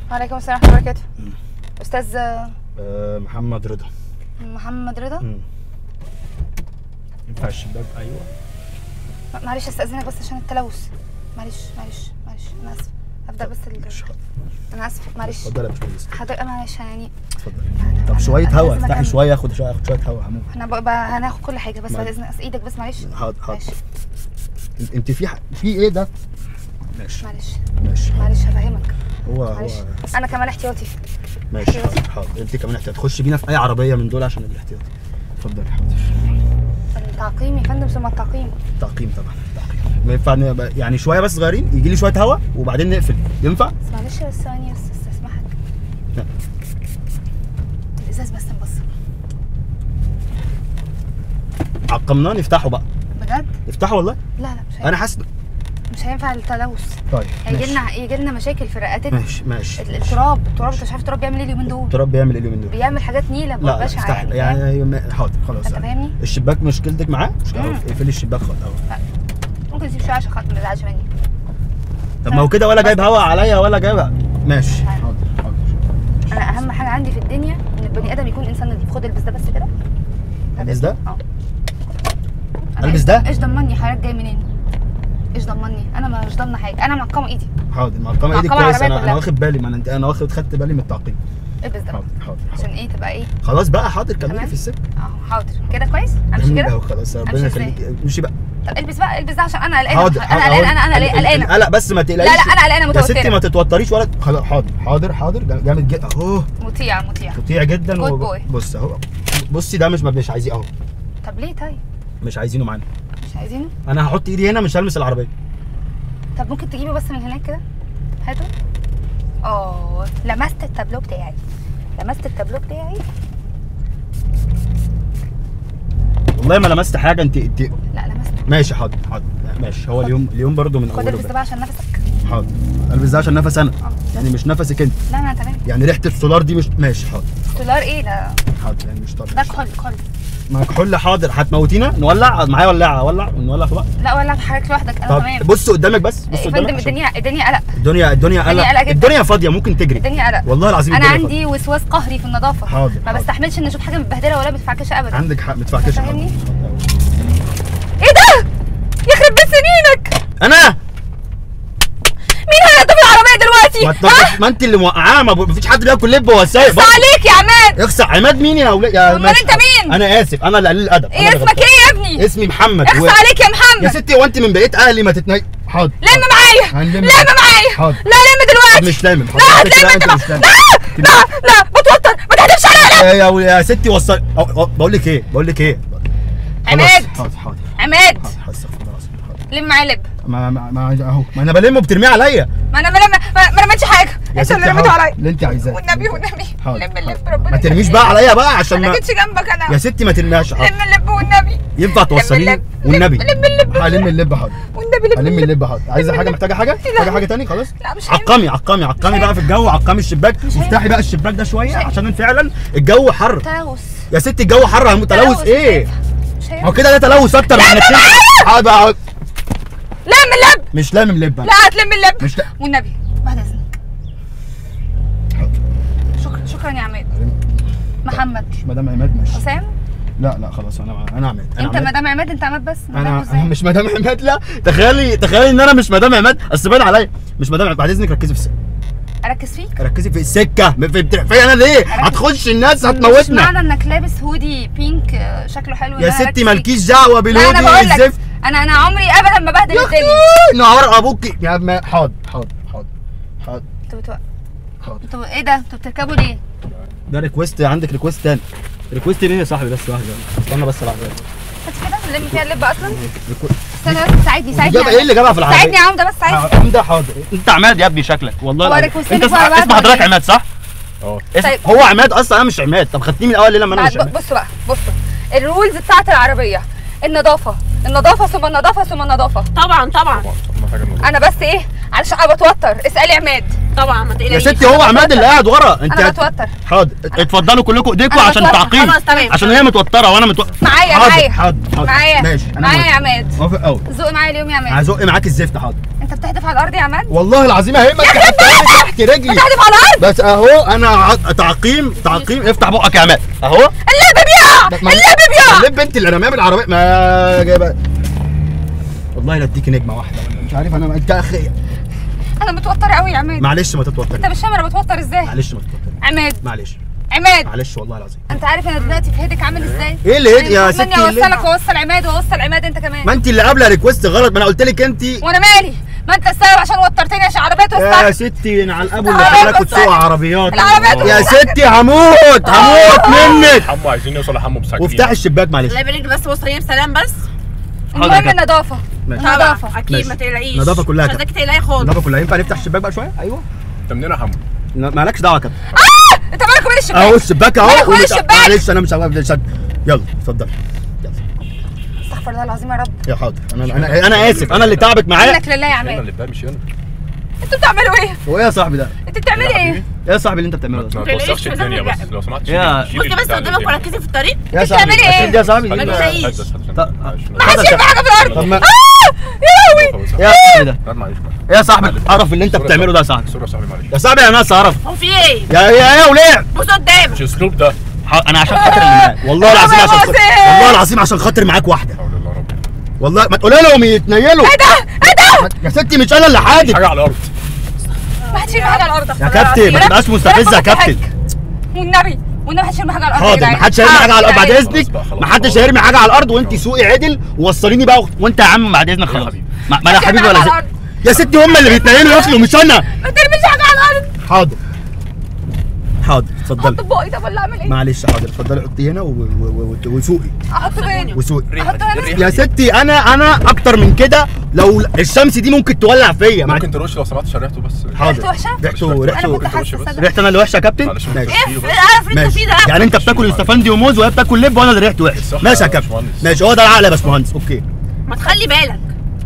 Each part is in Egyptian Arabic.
وعليكم السلام ورحمه الله وبركاته استاذ آه محمد رضا محمد رضا مم. ينفع الشباك ايوه معلش استاذنك بس عشان التلوث معلش معلش معلش انا اسف هبدا بس ال... مش حاضر انا اسف معلش اتفضل يا باشمهندس حضرتك معلش يعني اتفضل أنا- طب أنا- شويه أنا هوا لازم افتحي أكمل. شويه اخد شويه اخد شويه هوا هموت احنا بقى, بقى هناخد كل حاجه بس بعد معلش. اذن ايدك بس معلش حاضر حاضر معلش انت- انت في ح- في ايه ده ماشي معلش ماشي حاضر. معلش هفهمك هو هو معلش انا كمان احتياطي ماشي احتياطي. حاضر حاضر انت كمان احتياط تخش بينا في اي عربيه من دول عشان الاحتياطي اتفضلي حاضر التعقيم يا فندم ثم التعقيم تعقيم طبعا تعقيم ما ينفع نبقى- يعني شويه بس صغيرين يجي لي شويه هوا وبعدين نقفل ينفع بس معلش بس ثواني بس استسمحك لا. الازاز بس نبص عقمناه نفتحه بقى بجد نفتحه والله لا لا مش هينفع انا حاسس مش هينفع التلوث طيب هيجي ماشي. لنا يجي لنا مشاكل في رئتنا ماشي ماشي ال- التراب التراب انت مش عارف التراب بيعمل ايه اليومين دول التراب بيعمل ايه اليومين دول بيعمل حاجات نيله لا لا بشعه افتح يعني, فاهم؟ يعني ما- حاضر خلاص انت يعني. فاهمني الشباك مشكلتك معاه مش مم. اقفلي الشباك خالص اهو ممكن تسيب شويه عشان خاطر ما تزعلش مني طب ما هو كده ولا جايب هوا عليا ولا جايب ماشي حاضر. حاضر حاضر انا اهم حاجه عندي في الدنيا ان البني ادم يكون انسان نضيف خد البس ده بس كده البس ده؟ اه أنا البس إيش- ده؟ ايش ضمني حضرتك جاي منين ايش ضمني انا مش ضامنه حاجه انا معقمه ايدي حاضر معقمه ايدك معقمة كويس العربية انا انا كلها. واخد بالي ما انا انت انا واخد خدت بالي من التعقيم البس ده حاضر حاضر عشان حاضر ايه تبقى ايه خلاص بقى حاضر كملي تمام. في السكه اه حاضر كده كويس امشي جميل كده أوي، خلاص ربنا أمشي يخليك امشي بقى طب البس بقى البس ده عشان انا قلقانه حاضر انا حاضر قلقانه انا انا ال- ال- قلقانه القلق بس ما تقلقيش لا لا انا قلقانه يا ستي ما متوتره تتوتريش ولا خلاص حاضر حاضر حاضر جامد جدا اهو مطيع مطيع مطيع جدا Good وب- boy. بص اهو بصي ده مش مش عايزين اهو طب ليه طيب مش عايزينه معانا مش عايزينه انا هحط ايدي هنا مش هلمس العربيه طب ممكن تجيبه بس من هناك كده هاته اه لمست التابلو بتاعي لمست التابلو بتاعي والله ما لمست حاجه انت انت لا لمست ماشي حاضر حاضر ماشي هو اليوم اليوم برضو من خد اوله البس ده بقى. بقى عشان نفسك حاضر البس ده عشان نفس انا اه يعني مش نفسك انت لا انا تمام يعني ريحه السولار دي مش ماشي حاضر سولار ايه ده حاضر يعني مش ده طبيعي كحول كحول ما كحول حاضر هتموتينا نولع معايا ولاعه اولع ونولع في بعض لا ولا حضرتك لوحدك انا طب تمام بص قدامك بس بص يا قدامك فندم عشان- الدنيا الدنيا قلق الدنيا الدنيا الدنيا قلق قلق جدا. الدنيا فاضيه ممكن تجري الدنيا قلق والله العظيم انا الدنيا عندي وسواس قهري في النظافه حاضر، ما حاضر. بستحملش ان اشوف حاجه متبهدله ولا متفعكشه فاضية. ابدا عندك حق ما تدفعكش فاهمني؟ ايه ده يخرب بيت سنينك انا مين هيقطف العربيه دلوقتي ما, انت- ها ما انت اللي موقعاه ما ب- مفيش حد بياكل لب وهو سايق اخص عليك يا عماد اخسع عماد مين يا اولاد يا أمال ماشي. أنت مين؟ انا اسف انا اللي قليل الادب ايه أنا اللي اسمك غلطان. ايه يا ابني اسمي محمد اخص و- عليك يا يا محمد ستي هو انت من بقيه اهلي ما تتني حاضر لم معايا هنلم. لم معايا حاضر. لا لم دلوقتي مش لامم لا حضرتك هتلم كده انت بقى. مش لامم. لا لا لا بتوتر ما تحدفش عليا يا يا يا ستي وصل أو- أو- بقول لك ايه بقول لك ايه خلاص. عماد. حاضر حاضر عماد حاضر حاضر استغفر الله العظيم. حاضر. لم معايا لب ما ما ما اهو ما انا بلمه بترميه عليا ما انا ما لم- ما ما رميتش حاجه يا انت اللي ستي رميته حاضر. عليا اللي انت عايزاه والنبي والنبي حاضر، لم اللب حاضر. ربنا ما ترميش يخليك. بقى عليا بقى عشان انا ما جيتش جنبك انا يا ستي ما ترميهاش حاضر. لم اللب والنبي ينفع توصليني اللب. والنبي لم اللب. هلم اللب حاضر والنبي لم هلم اللب اللب حاضر عايزه لم حاجه اللب. محتاجه حاجه لا. محتاجه حاجه تاني خلاص لا مش هينفع. عقمي عقمي عقمي بقى في الجو عقمي الشباك مش وافتحي بقى الشباك ده شويه هينفع. عشان فعلا الجو حر تلوث يا ستي الجو حر هموت تلوث مش ايه هينفع. مش هو هينفع كده ده تلوث اكتر من انك تمشي. حاضر حاضر. لم اللب مش لامم لب أنا. لا هتلم اللب مش لا والنبي بعد اذنك حاضر. شكرا شكرا يا عماد محمد مش مدام عماد ماشي حسام لا لا خلاص انا انا عماد انا انت عماد. مدام عماد انت عماد بس مدام انا ازاي؟ أنا مش مدام عماد لا تخيلي تخيلي ان انا مش مدام عماد اصل باين عليا مش مدام عماد بعد اذنك ركزي في السكه اركز فيك ركزي في السكه في بتاع- في انا ليه هتخش الناس مش هتموتنا معنى انك لابس هودي بينك آه، شكله حلو يا إن أنا أركز ستي فيك. مالكيش دعوه لا بالهودي انا بقول لك والزفت انا انا عمري ابدا ما بهدل يا الدنيا اختي نهار ابوك يا ما حاضر حاضر حاضر حاضر انتوا بتوق- حاضر انتوا ايه ده انتوا بتركبوا ليه ده ريكوست عندك ريكوست تاني ريكوست مين يا صاحبي بس واحده استنى بس لحظه بس كده نلم فيها اللب اصلا ريكوست استنى بس ساعدني ساعدني جاب ايه اللي جابها في العربيه ساعدني يا عمده بس ساعدني عمده حاضر انت عماد يا ابني شكلك والله هو العظيم. ريكوستين انت اسم, ورا بعض اسم ولا حضرتك ايه؟ عماد صح؟ اه اسم طيب. هو عماد اصلا انا مش عماد طب خدتني من الاول ليه لما انا بعد- مش عماد بصوا بقى بصوا الرولز بتاعت العربيه النظافه النظافه ثم النظافه ثم النظافه طبعا طبعا ما حاجه من انا بس ايه علشان انا بتوتر اسالي عماد طبعا ما يا تقلقيش ستي هو عماد اللي قاعد ورا انت انا هت- بتوتر حاضر اتفضلوا كلكم ايديكم أنا عشان بتوتر. التعقيم خلاص، تمام. عشان هي متوتره وانا متوتر معايا حاضر معايا حاضر حاضر معايا ماشي انا معايا يا موافق. عماد موافق قوي زق معايا اليوم يا عماد هزق معاك الزفت حاضر انت بتحدف على الارض يا عماد والله العظيم اهي ما انت حطها لي تحت رجلي بتحدف على الارض بس اهو انا ع- تعقيم تعقيم افتح بقك يا عماد اهو اللعبه بيقع ما- اللعبه بيقع اللب انت اللي رميها بالعربيه ما جايبه والله لا اديكي نجمه واحده مش عارف انا انت اخي انا متوتره قوي يا عماد معلش ما انت تتوتري مش فاهم انا بتوتر ازاي معلش ما تتوتري عماد معلش عماد معلش والله العظيم انت عارف انا دلوقتي في هيدك عامل ازاي ايه اللي هيك يا يعني ستي المفروض اللي- اني اوصلك واوصل عماد واوصل عماد انت كمان ما انت اللي قابله ريكوست غلط ما انا قلت لك انت وانا مالي ما انت السبب عشان وترتني عشان عربيات يا وسطك ستي على الابو اللي العربيات خلاك تسوق وسطك. عربيات العربيات يا وسطك. ستي هموت هموت منك حمو عايزين نوصل لحمو بسكين وافتح الشباك معلش الله يبارك بس وصلين بسلام بس حاضر المهم يا النظافه ماشي. النظافه اكيد ماشي. ما تقلقيش نظافة كلها مش كده. عايزاك تقلقي خالص النظافه كلها ينفع نفتح الشباك بقى شويه ايوه انت منين يا حمو؟ لا، مالكش دعوه يا كابتن انت مالك ومال الشباك اهو الشباك اهو مالك ومال ومش- الشباك؟ معلش انا مش عارف شد يلا اتفضل يلا استغفر الله العظيم يا رب يا حاضر انا انا انا اسف انا اللي تعبك معايا منك لله يا مش انا عماد اللي بقى مش انا انتوا بتعملوا ايه هو ايه يا صاحبي ده انت بتعملي ايه ايه يا صاحبي اللي انت بتعمله ما ده توسخش مش الدنيا عايزة بس لو سمحت يا- شيل- شيل بصي بس البتاع اللي قدامك قدامي. وركزي في الطريق يا انت صاحبي بتعملي ايه؟ أكيد يا صاحبي ما دي- تلاقيش. حد بس، حد بس. طب- معلش. ما حدش يرمي حاجه في الارض طب ما يا لهوي يا صاحبي ده لا، معلش معلش. ايه يا صاحبي معلش. القرف اللي انت سوري يا بتعمله ده يا صاحبي سوري يا صاحبي معلش يا صاحبي انا قرف هو في ايه؟ يا يا يا وليه بص قدامك مش اسلوب ده ح- انا عشان خاطر اللي معاك والله العظيم يا عشان خاطر باسل. والله العظيم عشان خاطر معاك واحده حول الله رب والله ما تقول لهم يتنيلوا ايه ده ايه ده يا ستي مش انا اللي حادف حاجه على الارض ما حدش يرمي حاجه على الارض يا كابتن ما تبقاش مستفز يا كابتن والنبي والنبي ما حدش يرمي حاجه على الارض يا حاضر جدعان. ما حدش هيرمي حاجه على الارض بعد حاضر. اذنك خلاص بقى، خلاص. ما حدش هيرمي حاجه على الارض وانت سوقي عدل ووصليني بقى وانت يا عم بعد اذنك يا خلاص حبيبي. ما ما انا ما حبيبي ترمي ولا حاجة زي. على الأرض. يا ستي هم اللي بيتنيلوا ياكلوا مش انا ما ترميش حاجه على الارض حاضر حاضر احط اتفضلي بقي طب ولا اعمل ايه؟ معلش حاضر اتفضلي حطي هنا و- و- و- وسوقي احط فين؟ وسوقي احط هنا يا ستي انا انا اكتر من كده لو الشمس دي ممكن تولع فيا ما ممكن ترش لو سمحت عشان ريحته بس حاضر ريحته وحشة؟ ريحته انا ريحته كنت حاسه بس. صدق. ريحته انا اللي وحشه يا كابتن معلش ماشي اف اعرف اللي انت ماشي فيه ده يعني انت بتاكل الاستفندي وموز وهي بتاكل لب وانا اللي ريحته وحش الصح ماشي يا يا كابتن باشمهندس. ماشي هو ده العقل يا باشمهندس اوكي ما تخلي بالك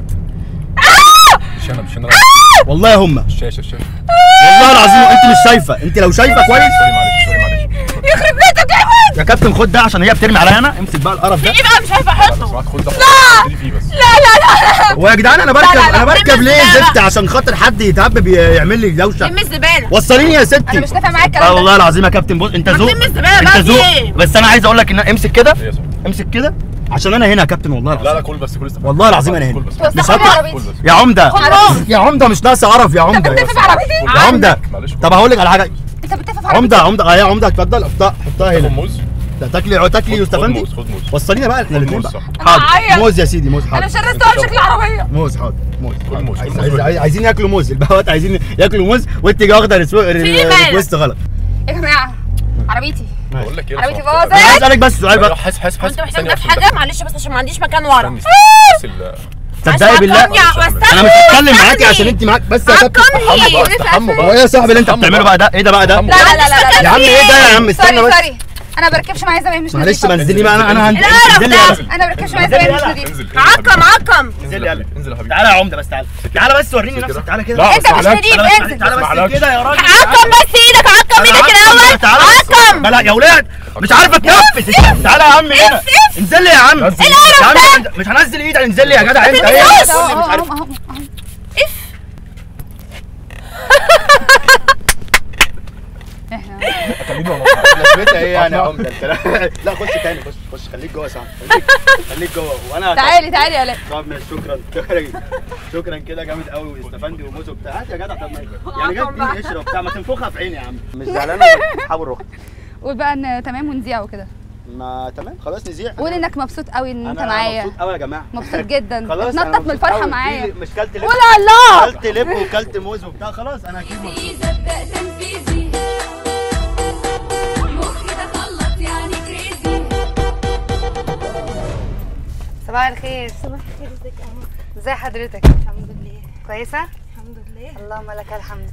مش انا مش انا والله هم الشاشه الشاشه والله العظيم انت مش شايفه انت لو شايفه كويس سوري معلش سوري معلش يخرب بيتك يا عماد يا كابتن خد ده عشان هي بترمي عليا انا امسك بقى القرف ده ايه بقى مش عارفه لو احطه سمحت خد ده لا فيه بس لا لا لا هو يا جدعان انا بركب لا، لا، انا بركب لم ليه الزبالة. زفت عشان خاطر حد يتهبب يعمل لي دوشه لم الزباله وصليني يا ستي انا مش نافع معاك الكلام اه ده. والله العظيم يا كابتن بص انت ما ذوق تلم الزبالة انت بقى، في ذوق ايه؟ بس انا عايز اقول لك ان امسك كده ايه يا صاحبي امسك كده عشان انا هنا يا كابتن والله لا العظيم لا كل بس كل استفاد والله العظيم أنا هنا. كل بس توسخ مش لي هطلع. عربيتي. كل بس يا عمده خلاص. يا عمده مش ناقص قرف يا انت عمده بتلف في عربيتي يا عمده معلش طب هقول لك على حاجه انت بتلف في عربيتي عمده عمده اه يا عمده اتفضل حطها حطها خد هنا موز ده تاكلي تاكلي خد- خد يوستفندي موز خد موز وصلينا بقى احنا خد الاثنين موز بقى صح حاضر هعيط. موز يا سيدي موز انا مش حاضر قادره استوعب شكل العربيه موز حاضر موز كل حاضر. موز، عايز- كل عايز- موز. عايز- عايزين ياكلوا موز البهوات عايزين ياكلوا موز وانت جاي واخده ريسو- في مالك؟ ريكوست غلط يا جماعه عربيتي بقول لك ايه لو عربيتي سمحت. باظت انا عايز اسالك بس سؤال بقى حاسب حاسب انت حاسب محتاج ثانية ده في بس، حاجه معلش بس عشان ما عنديش مكان ورا استني، استني. بس ال- تصدقي بالله انا مش هتكلم معاكي عشان انت معاك بس يا كابتن استحمى بقى استحمى هو بقى ايه يا صاحبي اللي انت استحمى بتعمله بقى ده ايه ده بقى ده استحمى. لا لا لا لا يا عم ايه ده يا عم استنى سوري بس سوري انا بركبش معايا زمان مش معلش نظيفة. ما انزلي بقى انا انا هنزل القرف انزلي ده. يلا. انا بركبش معايا زمان مش يلا. نظيفة انزل عقم عقم انزل يا حبيبي انزل يا حبيبي تعالى يا عمده بس تعالى تعالى بس وريني نفسك تعالى كده لا انت مش اسمع لك. نضيف تعالى بس انزل تعالى بس اسمعلكش. كده يا راجل عقم بس ايدك عقم ايدك الاول تعالى بس. عقم لا يا ولاد مش عارف اتنفس تعالى يا عم هنا انزل لي يا عم نزل. يا عم مش هنزل ايدي انزل لي يا جدع انت ايه تنزلش. قول لي مش اهو عارف اهو اهو احنا حبيبي والله. لازمتها ايه يعني يا عمده انت لا خش تاني خش خش خليك جوه يا صاحبي خليك خليك جوه وانا تعالي تعالي يا لا طب ماشي شكرا شكرا شكرا كده جامد قوي واستفندي وموز وبتاع هات يا جدع طب ما- يعني جاي تديني قشره وبتاع ما تنفخها في عيني يا عم مش زعلانه حاول روح قول بقى ان تمام ونذيع وكده ما تمام خلاص نذيع قول انك مبسوط قوي ان انت انا معايا مبسوط قوي يا جماعه مبسوط جدا خلاص أنا اتنطط من مبسوط الفرحه قوي. معايا في- مش كلت لب قول الله كلت لب وكلت موز وبتاع خلاص انا اكيد مبسوط تنفيذ ابدا تنفيذي مخي تخلط يعني كريزي صباح الخير صباح الخير ازيك يا قمر ازي حضرتك الحمد لله كويسه الحمد لله اللهم لك الحمد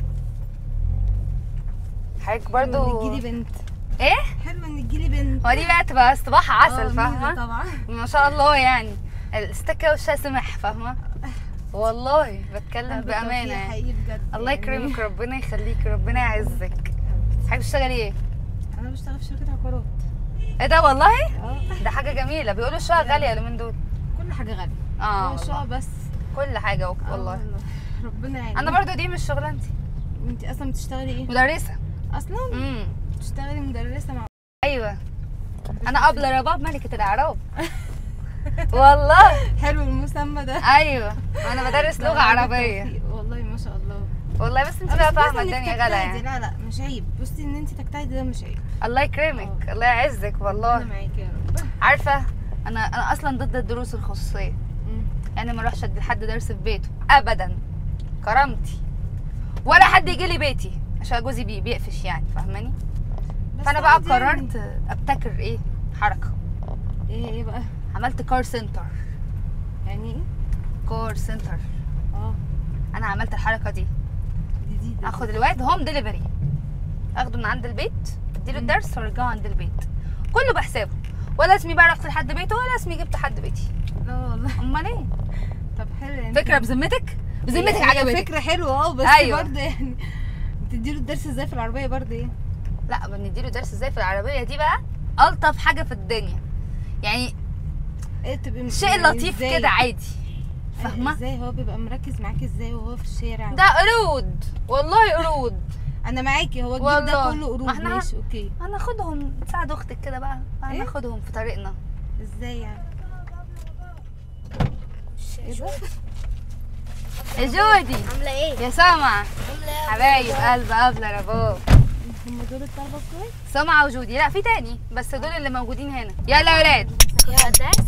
حضرتك حلو ان برضو تجيلي بنت ايه حلو ان تجيلي بنت هو دي بقى تبقى استباحه آه، عسل ميزة فاهمه طبعا ما شاء الله يعني الستكه وشها سمح فاهمه والله بتكلم بامانه بالتوفيق يعني حقيقي بجد الله يعني يكرمك ربنا يخليك ربنا يعزك حضرتك بتشتغلي ايه انا بشتغل في شركه عقارات ايه ده والله اه ده حاجه جميله بيقولوا الشقه غاليه اليومين دول كل حاجه غاليه اه هو الشقه بس كل حاجه آه والله والله. ربنا يعني انا برضو دي مش شغلانتي انت اصلا بتشتغلي ايه مدرسه اصلا امم بتشتغلي مدرسه مع ايوه انا قبل رباب ملكه الاعراب والله حلو المسمى ده ايوه انا بدرس لغه عربيه بالتوفيق. والله ما شاء الله والله بس انت بس بقى كويس فاهمه إنك الدنيا غلا تجتهدي. يعني لا لا مش عيب بصي ان انت تجتهدي ده مش عيب الله يكرمك الله يعزك انا والله معاكي يا رب عارفه انا انا اصلا ضد الدروس الخصوصيه مم. يعني ما اروحش ادي لحد درس في بيته ابدا كرامتي ولا حد يجي لي بيتي عشان جوزي بي بيقفش يعني فاهماني بس فانا بقى عادي يعني. قررت ابتكر ايه حركه ايه ايه بقى عملت كار سنتر يعني ايه كار سنتر اه انا عملت الحركه دي جديده اخد الواد هوم ديليفري اخده من عند البيت اديله الدرس وارجعه عند البيت كله بحسابه ولا اسمي بقى رحت لحد بيته ولا اسمي جبت حد بيتي لا والله امال ايه طب حلو يعني فكره بذمتك بذمتك هي عجبتك فكره حلوه اه بس أيوة. برضه يعني بتديله الدرس ازاي في العربيه برضه ايه لا بنديله درس ازاي في العربيه دي بقى الطف حاجه في الدنيا يعني ايه تبقى شيء يعني لطيف إزاي؟ كده عادي أيوة، فاهمه ازاي هو بيبقى مركز معاكي ازاي وهو في الشارع ده قرود والله قرود انا معاكي هو الجيل ده والله. كله قرود ما احنا- ماشي اوكي هناخدهم تساعد اختك كده بقى إيه؟ هناخدهم في طريقنا ازاي يعني ايه ده يا جودي عامله ايه يا سمع عامله ايه حبايب قلب قبل رباب هم دول الطلبه بتوعي سمعة وجودي لا في تاني بس دول اللي موجودين هنا يلا يا ولاد يا درس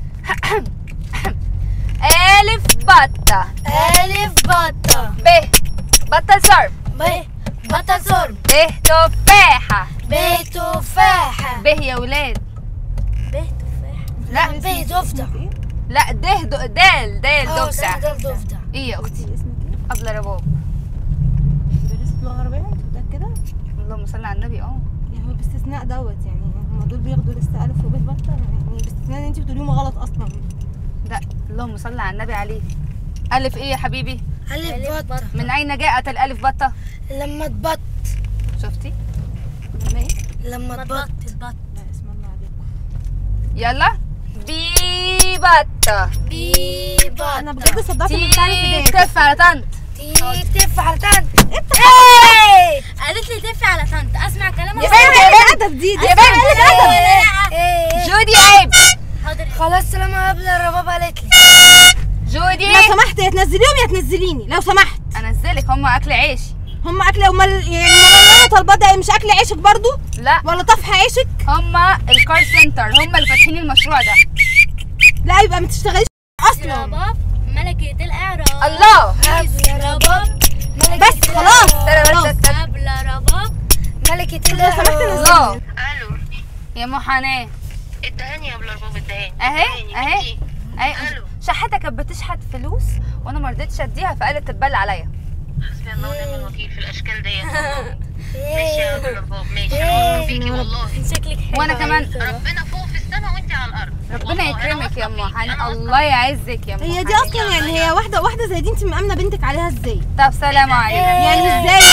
ألف بطة الف بطه ب بطل صرف ب بطه صرب ت تفاحة ب تفاحه ب يا ولاد ب تفاحه لا ب ضفدع اسمك ايه؟ لا ده د- دال دال اه ضفدع ده ضفدع ايه يا اختي اسمك ايه؟ قبل رباب درست لغه عربيه انت متاكده؟ اللهم صل على النبي اه يعني هو باستثناء دوت يعني هم دول بياخدوا لسه الف وب بطه يعني باستثناء ان انت بتقوليهم غلط اصلا لا اللهم صل على النبي عليه ألف ايه يا حبيبي الف بطه من أين جاءت الألف بطة لما تبط شفتي لما ايه؟ لما تبط تبط لا اسم الله عليكم يلا بي بطة بي بطه انا بجد صدقت تي ان بتعرف ايديك تف على طنط تي تف على طنط ايه قالت لي تف على طنط اسمع كلامها يا بنت يا بنت الادب دي دي يا بنت ايه جودي عيب حاضر خلاص سلام قبل الرباب قالت لي جودي لو سمحت يا تنزليهم يا تنزليني لو سمحت انزلك هم اكل عيشي هم اكل امال يعني امال اللي انا طالباه ده مش اكل عيشك برضو لا ولا طفح عيشك هم الكار سنتر هم اللي فاتحين المشروع ده لا يبقى ما تشتغليش اصلا رباب ملكة الإعراب الله قبل رباب بس خلاص استنى بس خلاص استنى. قبل رباب ملكة لو سمحت الإعراب الله الو يا ام حنان الدهاني يا ابو الارباب الدهاني اهي الدهاني، اهي بنتي. اهي الو شحاته كانت بتشحت فلوس وانا ما رضيتش اديها فقالت تتبلى عليا حسبي الله ونعم الوكيل في الاشكال ديت والله. ماشي يا ابو الارباب ماشي انا واثقه فيكي والله شكلك حلو وانا كمان ربنا فوق في السماء وانت على الارض ربنا والله أنا يكرمك يا واثقة ام فيكي، حنان أنا واثقة الله يعزك يا ام هي دي حنان. اصلا يعني هي واحده واحده زي دي انت مأمنه بنتك عليها ازاي طب سلام عليكم يعني ازاي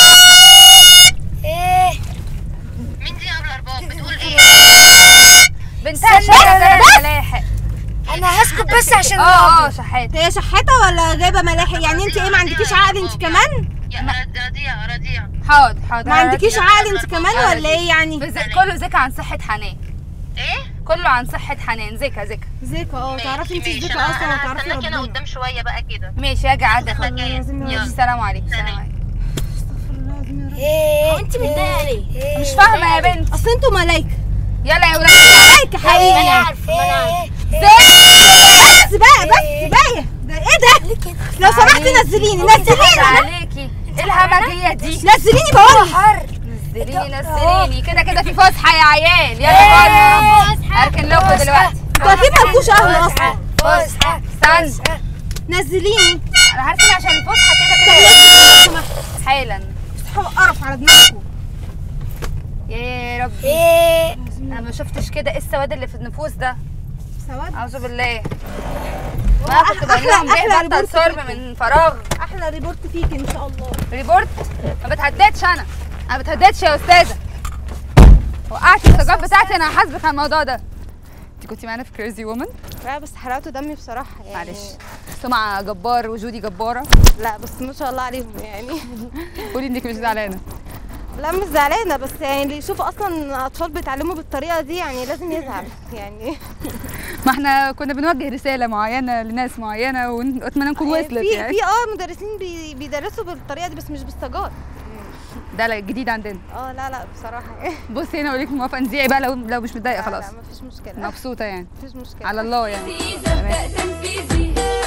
ايه مين دي يا ابو الارباب بتقول ايه بنتها شغاله ملاحق انا هسكت بس عشان اه اه شحاته هي شحاته ولا جايبه ملاحق يعني انت ايه ما عندكيش عقل انت كمان يا رد- رضيع رضيع حاضر حاضر ما عندكيش هرد- عقل انت كمان ولا ايه يعني بز- كله ذكى عن صحه حنان ايه كله عن صحه حنان ذكى ذكى زيك اه تعرفي انت ماشي، ازيك أنا- اصلا انا وتعرفي هستناكي انا ربنا قدام شويه بقى كده ماشي هاجي اعدي الله أخد- جاية. لازم يلا. السلام عليكم السلام سلام. عليكم استغفر الله العظيم يا رب ايه انت متضايقه ليه مش فاهمه يا بنت اصل انتوا ملايكه يلا يا ولاد ملايكه ما انا حقيقي عارفه ما انا عارفه بس بقى بس بقى ده ايه ده لو سمحتي نزليني نزليني عليكي ايه الهمجيه دي نزليني بقول نزليني نزليني كده كده في فسحه يا عيال يلا بينا اركن لكم دلوقتي انتوا اكيد مالكوش اهل اصلا فسحه استنى نزليني انا عارفين عشان الفسحه كده طب كده نزليني لو سمحت حالا اصحوا قرف على دماغكم يا ربي ايه انا ما شفتش كده ايه السواد اللي في النفوس ده سواد اعوذ بالله ما كنت بقول لهم أحلى- أحلى ليه بطل ريبورت صرم من فراغ احلى ريبورت فيك ان شاء الله ريبورت ما بتهددش انا انا ما بتهددش يا استاذه وقعت السجاد بتاعتي انا هحاسبك على الموضوع ده انت كنتي معانا في كريزي وومن لا بس حرقتوا دمي بصراحه يعني معلش سمعة جبار وجودي جبارة لا بس ما شاء الله عليهم يعني قولي انك مش زعلانة لا مش زعلانه بس يعني اللي يشوف اصلا اطفال بيتعلموا بالطريقه دي يعني لازم يزعل يعني ما احنا كنا بنوجه رسالة معينة لناس معينة واتمنى نكون يعني وصلت في يعني في اه مدرسين بي بيدرسوا بالطريقه دي بس مش بالسجار ده لا جديد عندنا اه لا لا بصراحه يعني بصي هنا اقول لك موافقة نذيعي بقى لو لو مش متضايقة لا خلاص لا مفيش مشكله مبسوطة يعني مفيش مشكله على الله يعني تنفيذي